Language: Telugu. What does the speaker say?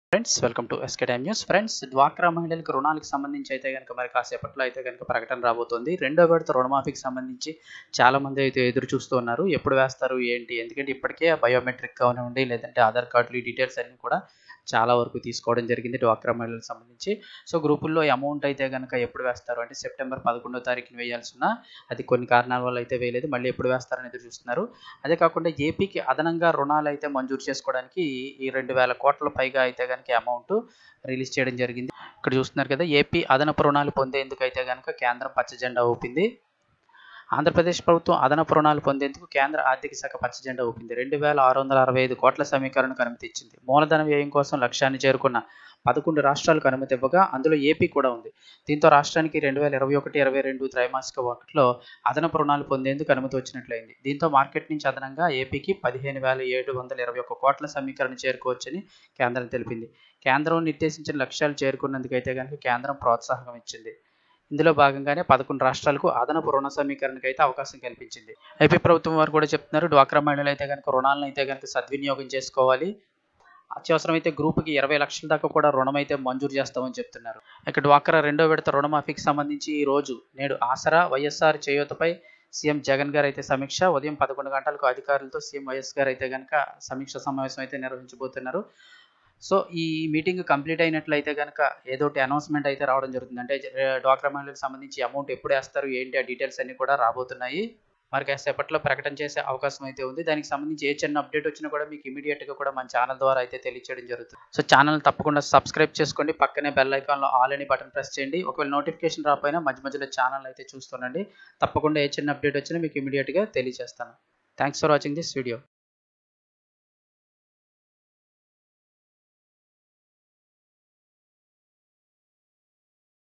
friends welcome to SK time news friends డ్వాక్రా మహిళలకు రుణాలకు సంబంధించి అయితే కనుక మరి కాసేపట్లో అయితే కనుక ప్రకటన రాబోతుంది రెండో విడత రుణమాఫీకి సంబంధించి చాలా మంది అయితే ఎదురు చూస్తూ ఉన్నారు ఎప్పుడు వేస్తారు ఏంటి ఎందుకంటే ఇప్పటికే బయోమెట్రిక్ కానివ్వండి లేదంటే ఆధార్ కార్డులు ఈ డీటెయిల్స్ అన్ని కూడా చాలా వరకు తీసుకోవడం జరిగింది డ్వాక్రా మహిళలకు సంబంధించి సో గ్రూపుల్లో అమౌంట్ అయితే కనుక ఎప్పుడు వేస్తారు అంటే సెప్టెంబర్ పదకొండో తారీఖున వేయాల్సి ఉన్నా అది కొన్ని కారణాల వల్ల అయితే వేయలేదు మళ్ళీ ఎప్పుడు వేస్తారని ఎదురు చూస్తున్నారు అదే కాకుండా ఏపీకి అదనంగా రుణాలు అయితే మంజూరు చేసుకోవడానికి ఈ రెండు వేల కోట్ల పైగా అయితే కనుక అమౌంట్ రిలీజ్ చేయడం జరిగింది ఇక్కడ చూస్తున్నారు కదా ఏపీ అదనపు రుణాలు పొందేందుకు అయితే కనుక కేంద్రం పచ్చ జెండా ఊపింది ఆంధ్రప్రదేశ్ ప్రభుత్వం అదనపు రుణాలు పొందేందుకు కేంద్ర ఆర్థిక శాఖ పచ్చ జెండా ఊపింది రెండు వేల ఆరు వందల అరవై ఐదు కోట్ల సమీకరణకు అనుమతి ఇచ్చింది మూలధన వ్యయం కోసం లక్ష్యాన్ని చేరుకున్న పదకొండు రాష్ట్రాలకు అనుమతి ఇవ్వగా అందులో ఏపీ కూడా ఉంది దీంతో రాష్ట్రానికి రెండు వేల ఇరవై ఒకటి ఇరవై రెండు త్రైమాసిక ఒకటిలో అదనపు రుణాలు పొందేందుకు అనుమతి వచ్చినట్లయింది దీంతో మార్కెట్ నుంచి అదనంగా ఏపీకి పదిహేను వేల ఏడు వందల ఇరవై ఒక్క కోట్ల సమీకరణ చేరుకోవచ్చని కేంద్రం తెలిపింది కేంద్రం నిర్దేశించిన లక్ష్యాలు చేరుకున్నందుకైతే కనుక కేంద్రం ప్రోత్సాహం ఇచ్చింది ఇందులో భాగంగానే పదకొండు రాష్ట్రాలకు అదనపు రుణ సమీకరణకు అయితే అవకాశం కల్పించింది ఏపీ ప్రభుత్వం వారు కూడా చెప్తున్నారు డ్వాక్రా మహిళలు అయితే కనుక రుణాలను అయితే కనుక సద్వినియోగం చేసుకోవాలి అత్యవసరమైతే గ్రూప్కి ఇరవై లక్షల దాకా కూడా రుణం అయితే మంజూరు చేస్తామని చెప్తున్నారు ఇక డ్వాక్రా రెండో విడత రుణమాఫీకి సంబంధించి ఈ రోజు నేడు ఆసరా వైఎస్ఆర్ చేయూతపై సీఎం జగన్ గారు అయితే సమీక్ష ఉదయం పదకొండు గంటలకు అధికారులతో సీఎం వైఎస్ గారు అయితే కనుక సమీక్ష సమావేశం అయితే నిర్వహించబోతున్నారు సో ఈ మీటింగ్ కంప్లీట్ అయినట్లయితే కనుక ఏదోటి అనౌన్స్మెంట్ అయితే రావడం జరుగుతుంది అంటే డ్వాక్రా మహిళలకు సంబంధించి అమౌంట్ ఎప్పుడు వేస్తారు ఏంటి ఆ డీటెయిల్స్ అన్ని కూడా రాబోతున్నాయి మరి కాసేపట్లో ప్రకటన చేసే అవకాశం అయితే ఉంది దానికి సంబంధించి ఏ చిన్న అప్డేట్ వచ్చినా కూడా మీకు ఇమీడియట్గా కూడా మన ఛానల్ ద్వారా అయితే తెలియచేయడం జరుగుతుంది సో ఛానల్ తప్పకుండా సబ్స్క్రైబ్ చేసుకోండి పక్కనే బెల్ ఐకాన్లో ఆల్ అని బటన్ ప్రెస్ చేయండి ఒకవేళ నోటిఫికేషన్ రాకపోయినా మధ్య మధ్యలో ఛానల్ అయితే చూస్తుండండి తప్పకుండా ఏ చిన్న అప్డేట్ వచ్చినా మీకు ఇమీడియట్గా తెలియజేస్తాను thanks for watching this video